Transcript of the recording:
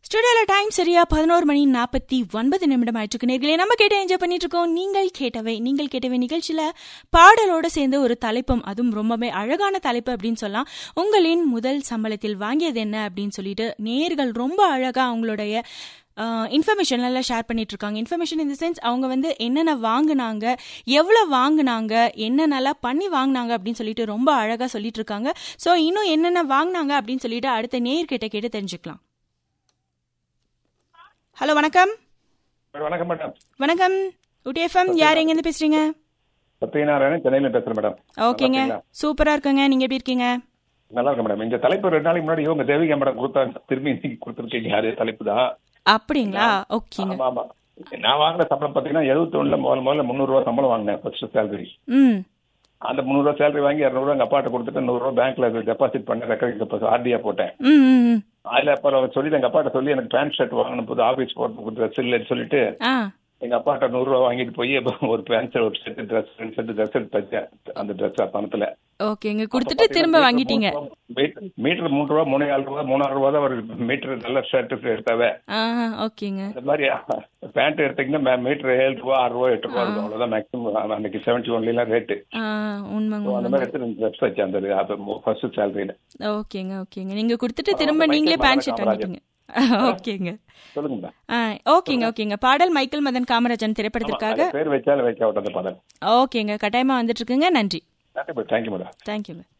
ஸ்டுடியோல time சரியா பதினோரு மணி நாற்பத்தி ஒன்பது நிமிடம் ஆயிட்டு நேர்களே நம்ம கேட்ட என்ஜாய் பண்ணிட்டு இருக்கோம் நீங்கள் கேட்டவை நீங்கள் கேட்டவை நிகழ்ச்சியில பாடலோட சேர்ந்து ஒரு தலைப்பும் அதுவும் ரொம்பவே அழகான தலைப்பு அப்படின்னு சொல்லலாம் உங்களின் முதல் சம்பளத்தில் வாங்கியது என்ன அப்படின்னு சொல்லிட்டு நேர்கள் ரொம்ப அழகா அவங்களுடைய இன்ஃபர்மேஷன் எல்லாம் ஷேர் பண்ணிட்டு இருக்காங்க இன்ஃபர்மேஷன் இந்த சென்ஸ் அவங்க வந்து என்னென்ன வாங்குனாங்க எவ்வளோ வாங்குனாங்க என்னென்னலாம் பண்ணி வாங்குனாங்க அப்படின்னு சொல்லிட்டு ரொம்ப அழகா சொல்லிட்டு இருக்காங்க ஸோ இன்னும் என்னென்ன வாங்குனாங்க அப்படின்னு சொல்லிட்டு அடுத்த நேர்கிட்ட கேட்டு தெரிஞ்சுக்கலாம் ஹலோ வணக்கம் வணக்கம் மேடம் வணக்கம் உடிஎஃப்எம் யார் எங்கேருந்து பேசுறீங்க சத்யநாராயணன் சென்னையில பேசுறேன் மேடம் ஓகேங்க சூப்பரா இருக்குங்க நீங்க எப்படி இருக்கீங்க நல்லா இருக்கு மேடம் இந்த தலைப்பு ரெண்டு நாளைக்கு முன்னாடி இவங்க தேவிகா மேடம் கொடுத்தாங்க திரும்பி இன்னைக்கு கொடுத்துருக்கீங்க அதே தலைப்பு தான் அப்படிங்களா ஓகேங்க ஆமா ஆமா நான் வாங்கின சம்பளம் பாத்தீங்கன்னா எழுபத்தி ஒண்ணுல முதல்ல முதல்ல முந்நூறு ரூபா சம்பளம் வாங்கினேன் ஃபர்ஸ்ட் சேலரி ம் அந்த முந்நூறு ரூபா சேலரி வாங்கி இரநூறுவா எங்க அப்பாட்ட கொடுத்துட்டு நூறு ரூபா பேங்க்ல டெபாசிட் பண்ண ரெக்கரிங் டெபாசிட் ஆர்டியா போட்டேன் ம் ம், ம் அதுல அப்புறம் சொல்லி எங்க அப்பாட்ட சொல்லி எனக்கு பேண்ட் ஷர்ட் வாங்கணும் போது ஆபீஸ் போட்டு ட்ரெஸ் இல்லைன்னு சொல்லிட்டு ஆ எங்க அப்பாட்ட நூறு ரூபா வாங்கிட்டு போய் அப்ப ஒரு பேண்ட் ஷர்ட் ஒரு செட் ட்ரெஸ் ரெண்டு செட் ட்ரெஸ் எடுத்து தச்சேன் அந்த ட்ரெஸ் பணத்துல ஓகேங்க கொடுத்துட்டு திரும்ப வாங்கிட்டீங்க மீட்டர் மூணு ரூபா மூணு நாலு ரூபா மூணாயிரம் ரூபா தான் ஒரு மீட்டர் நல்ல ஷர்ட் எடுத்தாவே ஆ ஓகேங்க இந்த மாதிரி பேண்ட் எடுத்தீங்கன்னா மீட்டர் ஏழு ரூபா ஆறு ரூபா எட்டு ரூபா இருக்கும் அவ்வளவுதான் மேக்ஸிமம் அன்னைக்கு செவன்டி ஒன்லாம் ரேட்டு ஆ உண்மைங்க அந்த மாதிரி எடுத்து ரெண்டு ட்ரெஸ் வச்சேன் அந்த ஃபர்ஸ்ட் சேலரியில ஓகேங்க ஓகேங்க நீங்க கொடுத்துட்டு திரும்ப நீங்களே பேண்ட் ஷர்ட் வாங்கிட்டீங்க ஓகேங்க சொல்லுங்க ஆ ஓகேங்க ஓகேங்க பாடல் மைக்கேல் மதன் காமராஜன் திரைப்படத்திற்காக பேர் வச்சாலும் வைக்க விட்ட அந்த பதம் ஓகேங்க கட்டாயமா வந்துட்டு இருக்குங்க நன்றி தேங்க்யூ மேடம் தேங்க்யூங்க